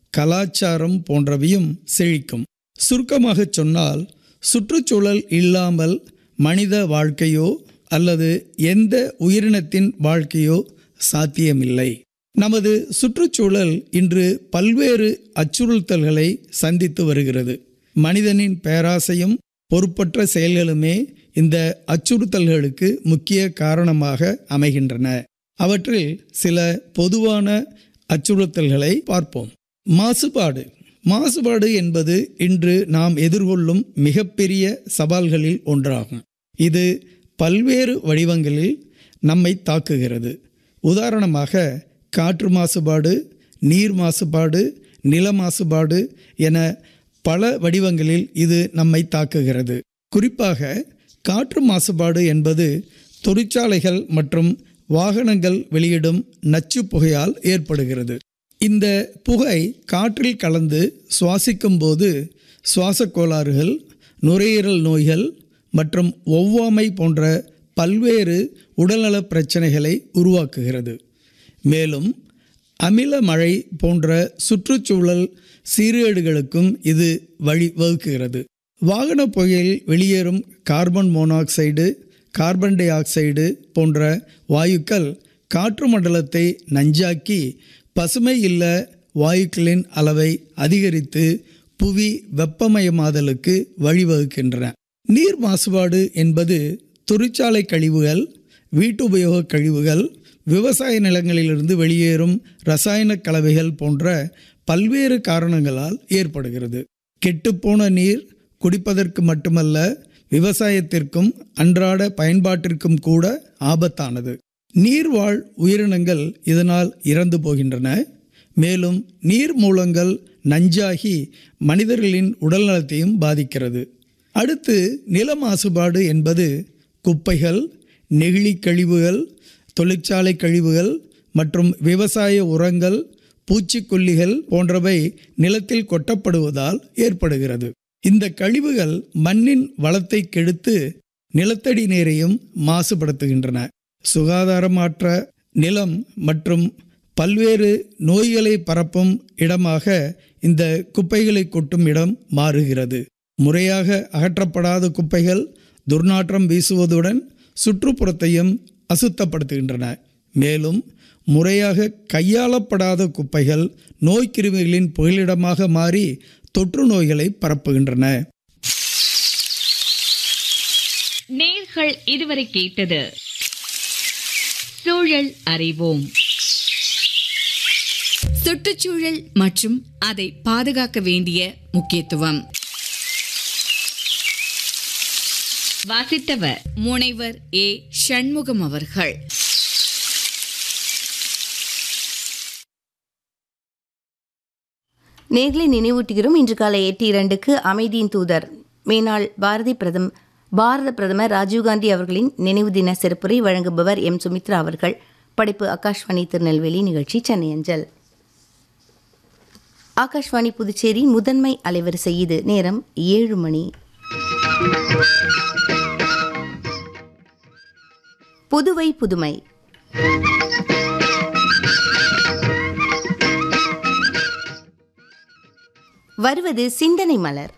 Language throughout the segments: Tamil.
கலாச்சாரம் போன்றவையும் செழிக்கும் சுருக்கமாகச் சொன்னால் சுற்றுச்சூழல் இல்லாமல் மனித வாழ்க்கையோ அல்லது எந்த உயிரினத்தின் வாழ்க்கையோ சாத்தியமில்லை நமது சுற்றுச்சூழல் இன்று பல்வேறு அச்சுறுத்தல்களை சந்தித்து வருகிறது மனிதனின் பேராசையும் பொறுப்பற்ற செயல்களுமே இந்த அச்சுறுத்தல்களுக்கு முக்கிய காரணமாக அமைகின்றன அவற்றில் சில பொதுவான அச்சுறுத்தல்களை பார்ப்போம் மாசுபாடு மாசுபாடு என்பது இன்று நாம் எதிர்கொள்ளும் மிகப்பெரிய சவால்களில் ஒன்றாகும் இது பல்வேறு வடிவங்களில் நம்மை தாக்குகிறது உதாரணமாக காற்று மாசுபாடு நீர் மாசுபாடு நில மாசுபாடு என பல வடிவங்களில் இது நம்மை தாக்குகிறது குறிப்பாக காற்று மாசுபாடு என்பது தொழிற்சாலைகள் மற்றும் வாகனங்கள் வெளியிடும் நச்சு புகையால் ஏற்படுகிறது இந்த புகை காற்றில் கலந்து சுவாசிக்கும் போது சுவாசக் கோளாறுகள் நுரையீரல் நோய்கள் மற்றும் ஒவ்வாமை போன்ற பல்வேறு உடல்நலப் பிரச்சனைகளை உருவாக்குகிறது மேலும் அமில மழை போன்ற சுற்றுச்சூழல் சீர்கேடுகளுக்கும் இது வழிவகுக்கிறது வாகன புகையில் வெளியேறும் carbon monoxide carbon dioxide போன்ற வாயுக்கள் காற்று மண்டலத்தை நஞ்சாக்கி பசுமை இல்ல வாயுக்களின் அளவை அதிகரித்து புவி வெப்பமயமாதலுக்கு வழிவகுக்கின்றன நீர் மாசுபாடு என்பது தொழிற்சாலை கழிவுகள் வீட்டுபயோக கழிவுகள் விவசாய நிலங்களிலிருந்து வெளியேறும் ரசாயன கலவைகள் போன்ற பல்வேறு காரணங்களால் ஏற்படுகிறது கெட்டுப்போன நீர் குடிப்பதற்கு மட்டுமல்ல விவசாயத்திற்கும் அன்றாட பயன்பாட்டிற்கும் கூட ஆபத்தானது நீர்வாழ் உயிரினங்கள் இதனால் இறந்து போகின்றன மேலும் நீர் மூலங்கள் நஞ்சாகி மனிதர்களின் உடல்நலத்தையும் பாதிக்கிறது அடுத்து நில மாசுபாடு என்பது குப்பைகள் நெகிழி கழிவுகள் தொழிற்சாலை கழிவுகள் மற்றும் விவசாய உரங்கள் பூச்சிக்கொல்லிகள் போன்றவை நிலத்தில் கொட்டப்படுவதால் ஏற்படுகிறது இந்த கழிவுகள் மண்ணின் வளத்தை கெடுத்து நிலத்தடி நீரையும் மாசுபடுத்துகின்றன சுகாதாரமற்ற நிலம் மற்றும் பல்வேறு நோய்களை பரப்பும் இடமாக இந்த குப்பைகளை கொட்டும் இடம் மாறுகிறது முறையாக அகற்றப்படாத குப்பைகள் துர்நாற்றம் வீசுவதுடன் சுற்றுப்புறத்தையும் அசுத்தப்படுத்துகின்றன மேலும் முறையாக கையாளப்படாத குப்பைகள் நோய்க்கிருமிகளின் புகலிடமாக மாறி தொற்று நோய்களை பரப்புகின்றன நேர்கள் இதுவரை கேட்டது சூழல் அறிவோம் சுற்றுச்சூழல் மற்றும் அதை பாதுகாக்க வேண்டிய முக்கியத்துவம் வாசித்தவர் முனைவர் ஏ சண்முகம் அவர்கள் நேர்களை நினைவூட்டுகிறோம் இன்று காலை எட்டு இரண்டுக்கு அமைதியின் தூதர் மேனாள் பாரதி பிரதம் பாரத பிரதமர் ராஜீவ்காந்தி அவர்களின் நினைவு தின சிறப்புரை வழங்குபவர் எம் சுமித்ரா அவர்கள் படைப்பு ஆகாஷ்வாணி திருநெல்வேலி நிகழ்ச்சி சென்னை அஞ்சல் ஆகாஷ்வாணி புதுச்சேரி முதன்மை அலைவரிசை இது நேரம் ஏழு மணி புதுவை புதுமை வருவது சிந்தனை மலர்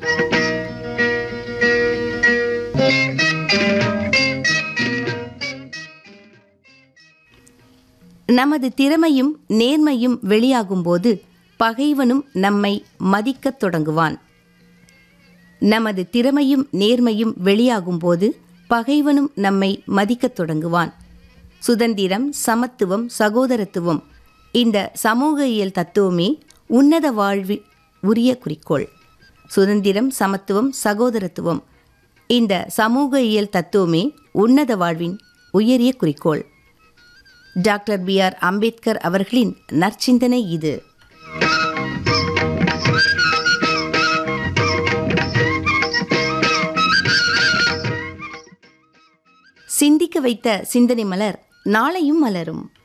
நமது திறமையும் நேர்மையும் வெளியாகும்போது பகைவனும் நம்மை மதிக்கத் தொடங்குவான் நமது திறமையும் நேர்மையும் வெளியாகும்போது பகைவனும் நம்மை மதிக்கத் தொடங்குவான் சுதந்திரம் சமத்துவம் சகோதரத்துவம் இந்த சமூக இயல் தத்துவமே உன்னத வாழ்வி உரிய குறிக்கோள் சுதந்திரம் சமத்துவம் சகோதரத்துவம் இந்த சமூக இயல் தத்துவமே உன்னத வாழ்வின் உயரிய குறிக்கோள் டாக்டர் பி ஆர் அம்பேத்கர் அவர்களின் நற்சிந்தனை இது சிந்திக்க வைத்த சிந்தனை மலர் நாளையும் மலரும்